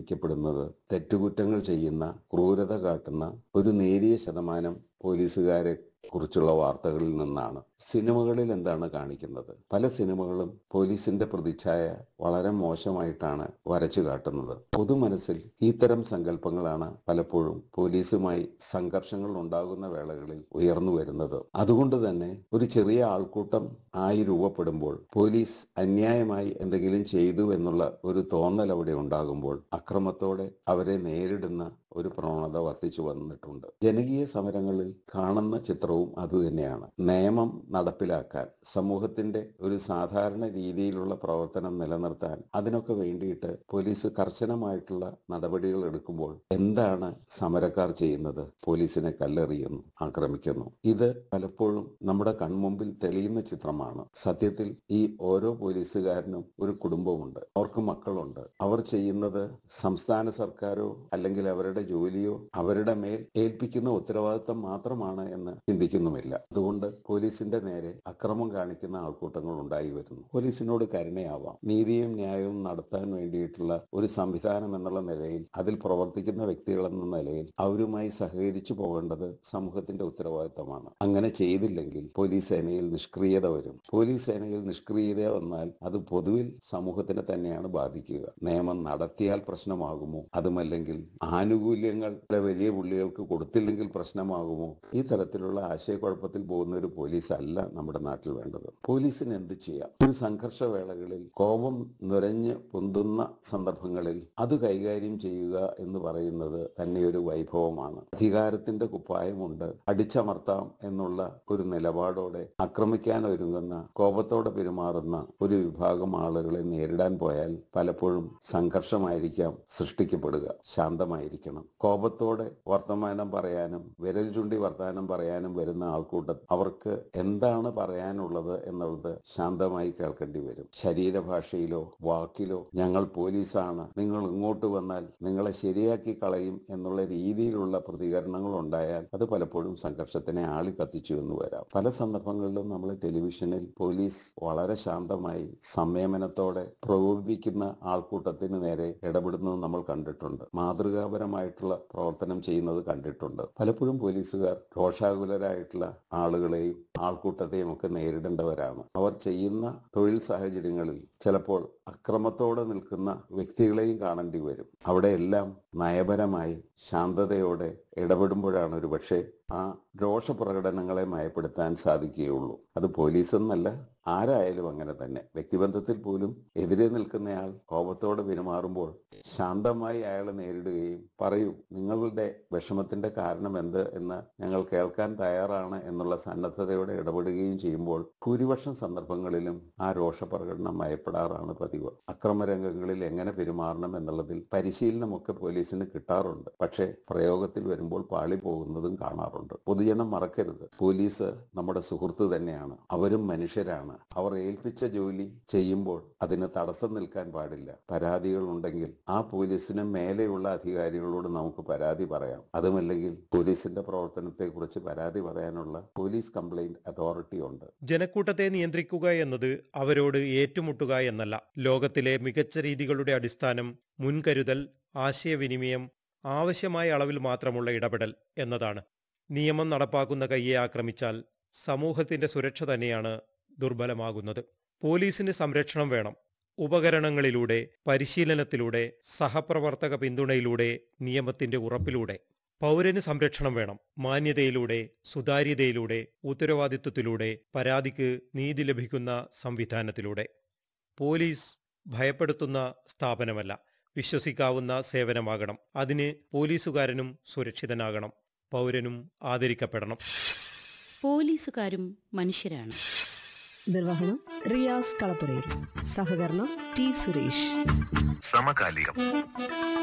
ആക്രമിക്കപ്പെടുന്നത് തെറ്റുകുറ്റങ്ങൾ ചെയ്യുന്ന ക്രൂരത കാട്ടുന്ന ഒരു നേരിയ ശതമാനം പോലീസുകാരെ കുറിച്ചുള്ള വാർത്തകളിൽ നിന്നാണ് സിനിമകളിൽ എന്താണ് കാണിക്കുന്നത് പല സിനിമകളും പോലീസിന്റെ പ്രതിച്ഛായ വളരെ മോശമായിട്ടാണ് വരച്ചു കാട്ടുന്നത് പൊതുമനസ്സിൽ ഇത്തരം സങ്കല്പങ്ങളാണ് പലപ്പോഴും പോലീസുമായി സംഘർഷങ്ങൾ ഉണ്ടാകുന്ന വേളകളിൽ ഉയർന്നു വരുന്നത് അതുകൊണ്ട് തന്നെ ഒരു ചെറിയ ആൾക്കൂട്ടം ആയി രൂപപ്പെടുമ്പോൾ പോലീസ് അന്യായമായി എന്തെങ്കിലും ചെയ്തു എന്നുള്ള ഒരു തോന്നൽ അവിടെ ഉണ്ടാകുമ്പോൾ അക്രമത്തോടെ അവരെ നേരിടുന്ന ഒരു പ്രവണത വർദ്ധിച്ചു വന്നിട്ടുണ്ട് ജനകീയ സമരങ്ങളിൽ കാണുന്ന ചിത്രവും അതുതന്നെയാണ് നിയമം നടപ്പിലാക്കാൻ സമൂഹത്തിന്റെ ഒരു സാധാരണ രീതിയിലുള്ള പ്രവർത്തനം നിലനിർത്താൻ അതിനൊക്കെ വേണ്ടിയിട്ട് പോലീസ് കർശനമായിട്ടുള്ള നടപടികൾ എടുക്കുമ്പോൾ എന്താണ് സമരക്കാർ ചെയ്യുന്നത് പോലീസിനെ കല്ലെറിയുന്നു ആക്രമിക്കുന്നു ഇത് പലപ്പോഴും നമ്മുടെ കൺമുമ്പിൽ തെളിയുന്ന ചിത്രമാണ് സത്യത്തിൽ ഈ ഓരോ പോലീസുകാരനും ഒരു കുടുംബമുണ്ട് അവർക്ക് മക്കളുണ്ട് അവർ ചെയ്യുന്നത് സംസ്ഥാന സർക്കാരോ അല്ലെങ്കിൽ അവരുടെ ജോലിയോ അവരുടെ മേൽ ഏൽപ്പിക്കുന്ന ഉത്തരവാദിത്തം മാത്രമാണ് എന്ന് ചിന്തിക്കുന്നുമില്ല അതുകൊണ്ട് പോലീസിന്റെ നേരെ അക്രമം കാണിക്കുന്ന ആൾക്കൂട്ടങ്ങൾ ഉണ്ടായി വരുന്നു പോലീസിനോട് കരുണയാവാം നീതിയും ന്യായവും നടത്താൻ വേണ്ടിയിട്ടുള്ള ഒരു സംവിധാനം എന്നുള്ള നിലയിൽ അതിൽ പ്രവർത്തിക്കുന്ന വ്യക്തികൾ എന്ന നിലയിൽ അവരുമായി സഹകരിച്ചു പോകേണ്ടത് സമൂഹത്തിന്റെ ഉത്തരവാദിത്തമാണ് അങ്ങനെ ചെയ്തില്ലെങ്കിൽ പോലീസ് സേനയിൽ നിഷ്ക്രിയത വരും പോലീസ് സേനയിൽ നിഷ്ക്രിയത വന്നാൽ അത് പൊതുവിൽ സമൂഹത്തിനെ തന്നെയാണ് ബാധിക്കുക നിയമം നടത്തിയാൽ പ്രശ്നമാകുമോ അതുമല്ലെങ്കിൽ ആനുകൂല്യങ്ങൾ വലിയ പുള്ളികൾക്ക് കൊടുത്തില്ലെങ്കിൽ പ്രശ്നമാകുമോ ഈ തരത്തിലുള്ള ആശയക്കുഴപ്പത്തിൽ പോകുന്ന ഒരു പോലീസ് അല്ല നമ്മുടെ നാട്ടിൽ വേണ്ടത് പോലീസിന് എന്ത് ചെയ്യാം ഒരു സംഘർഷ വേളകളിൽ കോപം നുരഞ്ഞ് പൊന്തുന്ന സന്ദർഭങ്ങളിൽ അത് കൈകാര്യം ചെയ്യുക എന്ന് പറയുന്നത് തന്നെ ഒരു വൈഭവമാണ് അധികാരത്തിന്റെ കുപ്പായമുണ്ട് അടിച്ചമർത്താം എന്നുള്ള ഒരു നിലപാടോടെ ആക്രമിക്കാൻ ഒരുങ്ങുന്ന കോപത്തോടെ പെരുമാറുന്ന ഒരു വിഭാഗം ആളുകളെ നേരിടാൻ പോയാൽ പലപ്പോഴും സംഘർഷമായിരിക്കാം സൃഷ്ടിക്കപ്പെടുക ശാന്തമായിരിക്കണം കോപത്തോടെ വർത്തമാനം പറയാനും വിരൽ ചൂണ്ടി വർത്തമാനം പറയാനും വരുന്ന ആൾക്കൂട്ടം അവർക്ക് എന്താണ് പറയാനുള്ളത് എന്നുള്ളത് ശാന്തമായി കേൾക്കേണ്ടി വരും ശരീരഭാഷയിലോ വാക്കിലോ ഞങ്ങൾ പോലീസാണ് നിങ്ങൾ ഇങ്ങോട്ട് വന്നാൽ നിങ്ങളെ ശരിയാക്കി കളയും എന്നുള്ള രീതിയിലുള്ള പ്രതികരണങ്ങൾ ഉണ്ടായാൽ അത് പലപ്പോഴും സംഘർഷത്തിനെ ആളി കത്തിച്ചു എന്ന് വരാം പല സന്ദർഭങ്ങളിലും നമ്മൾ ടെലിവിഷനിൽ പോലീസ് വളരെ ശാന്തമായി സംയമനത്തോടെ പ്രകോപിപ്പിക്കുന്ന ആൾക്കൂട്ടത്തിന് നേരെ ഇടപെടുന്നത് നമ്മൾ കണ്ടിട്ടുണ്ട് മാതൃകാപരമായിട്ടുള്ള പ്രവർത്തനം ചെയ്യുന്നത് കണ്ടിട്ടുണ്ട് പലപ്പോഴും പോലീസുകാർ രോഷാകുലരായിട്ടുള്ള ആളുകളെയും ആൾക്കൂട്ടത്തെയും ഒക്കെ നേരിടേണ്ടവരാണ് അവർ ചെയ്യുന്ന തൊഴിൽ സാഹചര്യങ്ങളിൽ ചിലപ്പോൾ അക്രമത്തോടെ നിൽക്കുന്ന വ്യക്തികളെയും കാണേണ്ടി വരും അവിടെയെല്ലാം നയപരമായി ശാന്തതയോടെ ഇടപെടുമ്പോഴാണ് ഒരു പക്ഷേ ആ രോഷപ്രകടനങ്ങളെ മയപ്പെടുത്താൻ സാധിക്കുകയുള്ളൂ അത് പോലീസ് എന്നല്ല ആരായാലും അങ്ങനെ തന്നെ വ്യക്തിബന്ധത്തിൽ പോലും എതിരെ നിൽക്കുന്നയാൾ കോപത്തോടെ പെരുമാറുമ്പോൾ ശാന്തമായി അയാളെ നേരിടുകയും പറയൂ നിങ്ങളുടെ വിഷമത്തിന്റെ കാരണം എന്ത് എന്ന് ഞങ്ങൾ കേൾക്കാൻ തയ്യാറാണ് എന്നുള്ള സന്നദ്ധതയോടെ ഇടപെടുകയും ചെയ്യുമ്പോൾ ഭൂരിപക്ഷം സന്ദർഭങ്ങളിലും ആ രോഷപ്രകടനം മയപ്പെടാറാണ് പതിവ് അക്രമരംഗങ്ങളിൽ എങ്ങനെ പെരുമാറണം എന്നുള്ളതിൽ പരിശീലനമൊക്കെ പോലീസിന് കിട്ടാറുണ്ട് പക്ഷേ പ്രയോഗത്തിൽ വരുമ്പോൾ പാളി പോകുന്നതും കാണാറുണ്ട് പൊതുജനം മറക്കരുത് പോലീസ് നമ്മുടെ സുഹൃത്ത് തന്നെയാണ് അവരും മനുഷ്യരാണ് അവർ ഏൽപ്പിച്ച ജോലി ചെയ്യുമ്പോൾ അതിന് തടസ്സം നിൽക്കാൻ പാടില്ല പരാതികൾ ഉണ്ടെങ്കിൽ ആ പോലീസിന് മേലെയുള്ള അധികാരികളോട് നമുക്ക് പരാതി പറയാം അതുമല്ലെങ്കിൽ പോലീസിന്റെ പ്രവർത്തനത്തെക്കുറിച്ച് പരാതി പറയാനുള്ള പോലീസ് കംപ്ലൈന്റ് അതോറിറ്റി ഉണ്ട് ജനക്കൂട്ടത്തെ നിയന്ത്രിക്കുക എന്നത് അവരോട് ഏറ്റുമുട്ടുക എന്നല്ല ലോകത്തിലെ മികച്ച രീതികളുടെ അടിസ്ഥാനം മുൻകരുതൽ ആശയവിനിമയം ആവശ്യമായ അളവിൽ മാത്രമുള്ള ഇടപെടൽ എന്നതാണ് നിയമം നടപ്പാക്കുന്ന കയ്യെ ആക്രമിച്ചാൽ സമൂഹത്തിന്റെ സുരക്ഷ തന്നെയാണ് ദുർബലമാകുന്നത് പോലീസിന് സംരക്ഷണം വേണം ഉപകരണങ്ങളിലൂടെ പരിശീലനത്തിലൂടെ സഹപ്രവർത്തക പിന്തുണയിലൂടെ നിയമത്തിന്റെ ഉറപ്പിലൂടെ പൗരന് സംരക്ഷണം വേണം മാന്യതയിലൂടെ സുതാര്യതയിലൂടെ ഉത്തരവാദിത്വത്തിലൂടെ പരാതിക്ക് നീതി ലഭിക്കുന്ന സംവിധാനത്തിലൂടെ പോലീസ് ഭയപ്പെടുത്തുന്ന സ്ഥാപനമല്ല വിശ്വസിക്കാവുന്ന സേവനമാകണം അതിന് പോലീസുകാരനും സുരക്ഷിതനാകണം പൗരനും ആദരിക്കപ്പെടണം പോലീസുകാരും മനുഷ്യരാണ് നിർവഹണം റിയാസ് കളപ്പുരയിൽ സഹകരണം ടി സുരേഷ് സമകാലികം